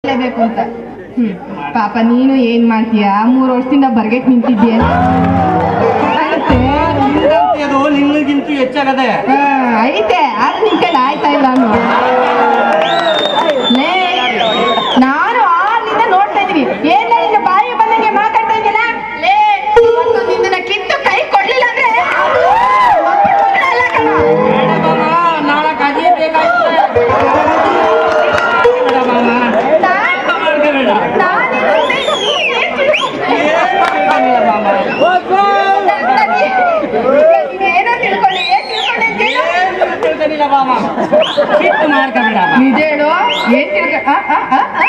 ಬೇಕು ಅಂತ ಹ್ಮ್ ಪಾಪ ನೀನು ಏನ್ ಮಾಡ್ತೀಯ ಮೂರ್ ವರ್ಷದಿಂದ ಬರ್ಗೆಟ್ ನಿಂತಿದ್ಯ ಐತೆ ಅದು ನಿನ್ನಗಿಂತ ಹೆಚ್ಚಾಗದೆ ಹಾ, ಐತೆ ಆದ್ರೆ ನಿನ್ ಕೈಲಿ ಆಯ್ತಾ ಇಲ್ಲ ಅನ್ನು ಲೇ ನಾನು ಆಲಿಂದ ನೋಡ್ತಾ ಇದೀನಿ ಏನ ನಿನ್ನ ಬಾಯಿ ಬಂದಂಗೆ ಮಾತಾಡ್ತಾ ಇದೆಯಲ್ಲ ಲೇ ಇವತ್ತು ನಿನ್ನ ಕಿತ್ತು ಕೈ ಕೊಡ್ಲಿಲ್ಲ ಅಂದ್ರೆ ಒಬ್ಬ ಮಗಳಲ್ಲ ಕಣೋ. ನಾಲ್ಕು ಅದೇ ಬೇಕಾಗ್ತದೆ ಬೇಡ ಮಾಮ. ನಾನ್- ಎಂತ ಮಾಡ್ಕೋಬೇಡ. ನಾನಿನ್ನು ನೀನು ಏನ್ ತಿಳ್ಕೊಂಡೆ? ಏನ್ ಮಾಡ್ಕೊಂಡಿಲ್ಲ ಮಾಮ. ಏನೋ ತಿಳ್ಕೊಂಡೆ ಏನ್ ತಿಳ್ಕೊಂಡೆ ಅಂತ ಹೇಳು? ಏನ್ ತಿಳ್ಕೊಂಡಿಲ್ಲ ಮಾಮ. ಸಿಟ್ಟು ಮಾಡ್ಕೋಬೇಡ ಮಾಮ. ನಿಜ ಹೇಳು ಏನ್ ತಿಳ್ಕ ಆ, ಆ, ಆ, ಆ?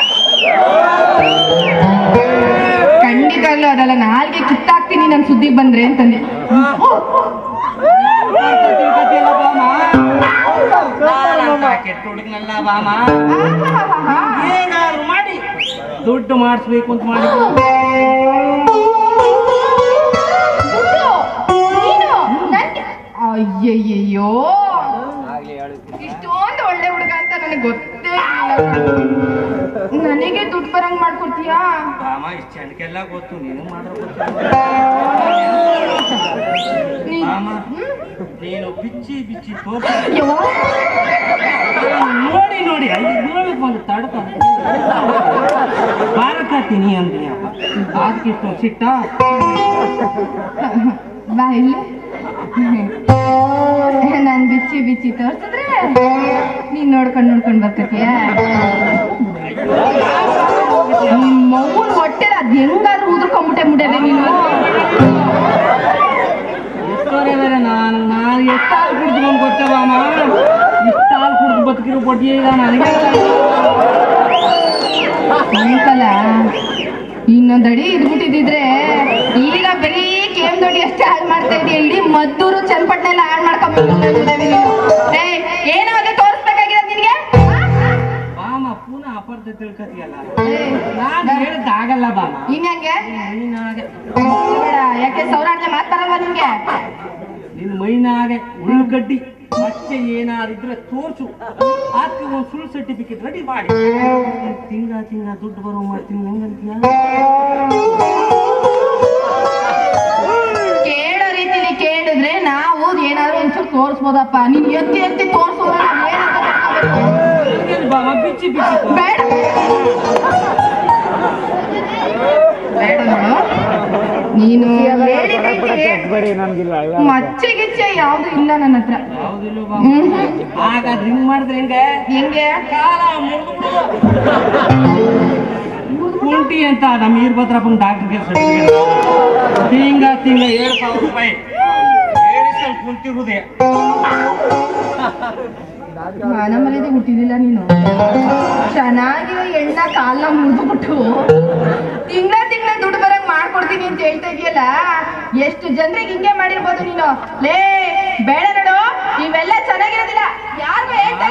ಖಂಡಿತವಾಗ್ಲೂ ಅದಲ್ಲ ನಾಲ್ಗೆ ಕಿತ್ತಾಕ್ತೀನಿ ನನ್ ಸುದ್ದಿಗೆ ಬಂದ್ರೆ ಅಂತಂದೆ ಅರ್ಥ ತಿಳ್ಕೊತಿಲ್ಲ ಮಾಮ. ನಾನಂತ ಕೆಟ್ಟ ಹುಡುಗನಲ್ಲ ಮಾಮ. ಆಹಾಹಾಹಾ. ಹೇಗಾದ್ರು ಮಾಡಿ ದುಡ್ಡು ಮಾಡಿಸ್ಬೇಕು ಅಂತ ಮಾಡಿ ದುಡ್ಡು? ನೀನು? ನನ್ಗೆ- ಅಯ್ಯಯ್ಯಯ್ಯೋ ಇಷ್ಟೊಂದು ಒಳ್ಳೆ ಹುಡುಗ ಅಂತ ನನಗೆ ಗೊತ್ತೇ ಇಲ್ಲ ನನಗೆ ದುಡ್ಡು ಬರಂಗ್ ಮಾಡ್ಕೊಡ್ತೀಯಾ ಮಾಮ ಇಷ್ಟು ಜನಕ್ಕೆಲ್ಲ ಗೊತ್ತು ನೀನು ಮಾಡ್ರ ಗೊತ್ತು ನೀನ್- ಮಾಮ ಹ್ಮ್? ನೀನು ಬಿಚ್ಚಿ ಬಿಚ್ಚಿ ತೋರ್ಸ ಯವ್ವ. ನೋಡಿ ನೋಡಿ ಅಲ್ಲಿ ನೋಡಿ ಬಂದು ತಡ್ಕ ಬಾರಕತ್ತೀನಿ ಅಂತೀನಿ ಅಪ್ಪ ಅದಕ್ಕೆ ಇಷ್ಟೊಂದು ಸಿಟ್ಟ ಬಾ ಇಲ್ಲಿ ನಾನ್ ಬಿಚ್ಚಿ ಬಿಚ್ಚಿ ತೋರ್ಸಿದ್ರೆ ನೀನ್ ನೋಡ್ಕೊಂಡ್ ನೋಡ್ಕೊಂಡ್ ಬರ್ಕತಿಯ ನಿಮ್ ಮಗುನ್ ಹೊಟ್ಟೆಲ ಅದ್ ಹೆಂಗಾದ್ರೂ ಉದುರ್ಕೊಂಡ್ಬಿಟ್ಟೆ ಮುಟ್ಟದೆ ನೀನು ಎಷ್ಟೋರೆ ಬೇರೆ ನಾನು ನಾನು ಎಷ್ಟು ಹಾಲು ಕುಡಿದು ನಮ್ಗೆ ಗೊತ್ತವ ಮಾಮ ಇಷ್ಟು ಹಾಲು ಕುಡಿದು ಬದುಕಿರೋ ಬಡ್ಡಿ ಈಗ ನನಗೆ ಅಂತಲ್ಲ ಇನ್ನೊಂದ್ ಅಡಿ ಇದ್ಬಿಟ್ಟಿದ್ರೆ ಈಗ ಬರೀ ಕೇಮ್ ದೊಡ್ಡಿ ಅಷ್ಟೇ ಹಾಳು ಮಾಡ್ತಾ ಇದೀಯ ಇಡೀ ಮದ್ದೂರು ಚನ್ನಪಟ್ಟಣ ಎಲ್ಲ ಹಾಳು ಮಾಡ್ಕೊಂಡ್ಬಿಟ್ಟಿದ್ದೀವಿ ಏನೋ ಅದೇ ತೋರಿಸ್ಬೇಕಾಗಿರೋದು ನಿನ್ಗೆ ಬಾಮ ಪುನಃ ಅಪಾರ್ಥ ತಿಳ್ಕತಿಯಲ್ಲ ಏ, ನಾನು ಹೇಳಿದ್ದಾಗಲ್ಲ ಬಾಮ ಇನ್ಹಂಗೆ ಮೈನಾಗೆ ಬೇಡ ಯಾಕೆ ಸೌರಾಜ್ಯ ಮಾತಾಡಲ್ವಾ ನಿನ್ಗೆ ನಿನ್ನ ಮೈನಾಗೆ ಉಳ್ಳಗಡ್ಡಿ ಮತ್ತೆ ಏನಾರಿದ್ರೆ ತೋರ್ಸು ಅದಕ್ಕೆ ಒಂದು ಸುಳ್ಳು ಸರ್ಟಿಫಿಕೇಟ್ ರೆಡಿ ಮಾಡಿ ತಿಂಗ ತಿಂಗ ದುಡ್ಡು ಬರೋ ಮಾಡ್ತೀನಿ ಹೆಂಗಂತೀಯ ಕೇಳೋ ರೀತಿಲಿ ಕೇಳಿದ್ರೆ ನಾವು ಏನಾದ್ರು ಒಂಚೂರು ತೋರಿಸ್ಬೋದಪ್ಪ ನೀನ್ ಎತ್ತಿ ಎತ್ತಿ ತೋರ್ಸೋದ್ರೆ ನಾವ್ ಏನಂತ ತಿಳ್ಕೊಬೇಕು? ಹಂಗೇನು ಬಾಮ ಬಿಚ್ಚಿ ಬಿಚ್ಚಿ ತೋರ್ಸು. ಬೇಡ ಬೇಡ ನೋಡು ನೀನು ಹೇಳಿದ ರೀತಿಗೆ ಮಚ್ಚೆ ಗಿಚ್ಚೆ ಯಾವ್ದು ಇಲ್ಲ ನನ್ನ ಹತ್ರ ಹೌದಿಲ್ಲ ಬಾಮ ಹ್ಮ್ ಆಗ ರಿಂಗ್ ಮಾಡಿದ್ರೆ ಹೆಂಗೆ ಹೆಂಗೆ ಕಾಲ ಮುರಿದು ಕುಂಟಿ ಅಂತ ನಮ್ಮ ಈರ್ಭದ್ರಪ್ಪನ ಡಾಕ್ಟರ್ಗೆ ತಿಂಗ ತಿಂಗ ಏಳು ಸಾವಿರ ರೂಪಾಯಿ ಏಳಿಸಲ್ ಕುಂತಿರುವುದೇ ಮಾನ ಮರ್ಯಾದೆ ಹುಟ್ಟಿದಿಲ್ಲ ನೀನು ಚೆನ್ನಾಗಿರೋ ಎಣ್ಣ ಕಾಲ್ನ ಮುರಿದ್ಬಿಟ್ಟು ತಿಂಗಳ ತಿಂಗಳ ದುಡ್ಡು ಬರಂಗ್ ಮಾಡ್ಕೊಡ್ತೀನಿ ಅಂತ ಹೇಳ್ತಾ ಇದೆಯಲ್ಲ ಎಷ್ಟು ಜನರಿಗೆ ಹಿಂಗೆ ಮಾಡಿರ್ಬೋದು ನೀನು ಲೇ ಬೇಡ ನೋಡು ಇವೆಲ್ಲ ಚೆನ್ನಾಗಿರೋದಿಲ್ಲ ಯಾರು ಹೇಳ್ತಾ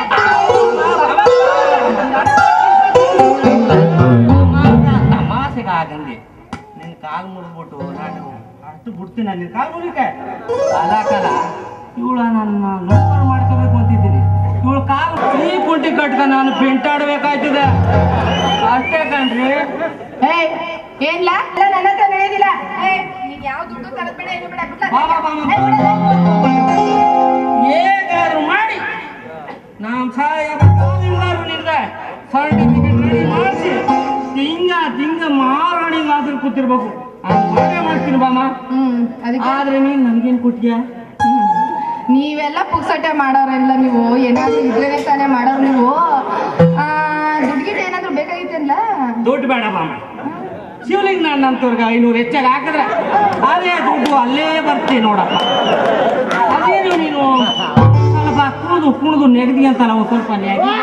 ತಮಾಸೆಗೆ ಆಗಂಗೆ ನಿನ್ ಕಾಲ್ ಮುರಿದ್ಬಿಟ್ಟು ನಾನು ಅಷ್ಟು ಬಿಡ್ತೀನಿ ನಿನ್ ಕಾಲ್ ಮುರಿಕೆ ಅಲ್ಲ ಕಲ ಇವಳ ನನ್ನ ಲೋಕರ್ ಮಾಡ್ಕೋಬೇಕು ಅಂತಿದ್ದೀನಿ ಇವಳ ಕಾಲ್ ಈ ಕುಂಟಿ ಕಟ್ಕ ನಾನು ಪೆಂಟಾಡ್ಬೇಕಾಯ್ತದೆ ಅಷ್ಟೇ ಕಣ್ರಿ ಏ ಏನ್ಲ ಎಲ್ಲ ನನ್ನ ಹತ್ರ ನಡೆಯೋದಿಲ್ಲ ಏ ನೀನ್ ಯಾವ ದುಡ್ಡು ತರದ್ ಬೇಡ ಏನು ಬೇಡ ಬಿಟ್ಲ? ಬಾ, ಬಾ, ಬಾ, ಬಾ. ಏ, ಬಿಡಲ್ಲ. ಹೇಗಾದ್ರು ಮಾಡಿ ನಾವು ಸಾಯಗಾರು ನಿಂದ ಸರ್ಟಿಫಿಕೇಟ್ ರೆಡಿ ಮಾಡಿಸಿ ತಿಂಗ ತಿಂಗ ಮಾರಾಣಿಗಾದ್ರೂ ಕೂತಿರ್ಬೇಕು ಹಂಗ್ ಮಾಡೇ ಮಾಡ್ತೀನಿ ಬಾಮ ಹ್ಮ್ ಅದಕ್ಕೆ ಆದ್ರೆ ನೀನ್ ನನ್ಗೇನ್ ಕೊಟ್ಟಿಯ ನೀವೆಲ್ಲ ಪುಕ್ಸಟ್ಟೆ ಮಾಡೋರೆಲ್ಲ ನೀವು ಏನಾದ್ರೂ ಇದ್ರೇನೆ ತಾನೇ ಮಾಡೋರು ನೀವು ಆ ದುಡ್ಗಿಟ್ ಏನಾದ್ರೂ ಬೇಕಾಗಿತ್ತಲ್ಲ ದುಡ್ಡು ಬೇಡ ಬಾಮ ಶಿವಲಿಂಗ ನಾನು ಅಂತವ್ರಿಗೆ ಐನೂರು ಹೆಚ್ಚಾಗಿ ಹಾಕಿದ್ರೆ ಅದೇ ದುಡ್ಡು ಅಲ್ಲೇ ಬರ್ತೀನಿ ನೋಡಪ್ಪ ಅದೇನು ನೀನು ಸ್ವಲ್ಪ ಕುಣಿದು ಕುಣಿದು ನೆಗದಿ ಅಂತಲ್ಲ ಒಂದು ಸ್ವಲ್ಪ ನೆಗಡಿ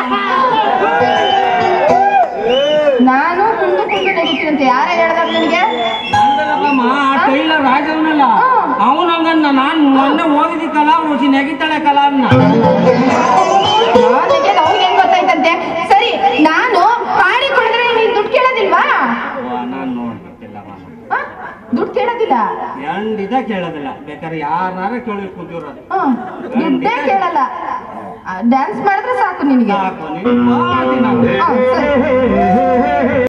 ನಾನು ಕುಂದು ಕುಂದು ನಡೀತೀನಂತೆ ಯಾರೇ ಹೇಳ್ದಾರ ನಿನಗೆ ನಂದಲ್ಲಮ್ಮ ಆ ಟೈಲರ್ ರಾಜವನಲ್ಲ ಅವನ ಹಂಗನ್ನ ನಾನು ಮೊನ್ನೆ ಹೋಗಿದ್ದಕ್ಕಲ್ಲ ಅವನು ನೆಗಿತಾಳೆ ಕಲ ಅನ್ನ ನನಗೆ ಅವ್ರಿಗೆ ಹೆಂಗ್ ಗೊತ್ತಾಯ್ತಂತೆ ಸರಿ ನಾನು ಹಾಡಿ ಕುಡಿದ್ರೆ ನೀನ್ ದುಡ್ಡು ಕೇಳೋದಿಲ್ವಾ ನಾನು ನೋಡ್ಬೇಕಿಲ್ಲ ಆ? ದುಡ್ಡು ಕೇಳೋದಿಲ್ಲ ಖಂಡಿತ ಕೇಳೋದಿಲ್ಲ ಬೇಕಾದ್ರೆ ಯಾರನ್ನಾರ ಕೇಳಿ ಕೂತಿರೋದು ಹ್ಮ್ ದುಡ್ಡೇ ಕೇಳಲ್ಲ ಡ್ಯಾನ್ಸ್ ಮಾಡಿದ್ರೆ ಸಾಕು ನಿನಗೆ ಸಾಕು ನೀನು ಮಾಡ್ತೀನಿ ನಾನು. ಹಾ, ಸರಿ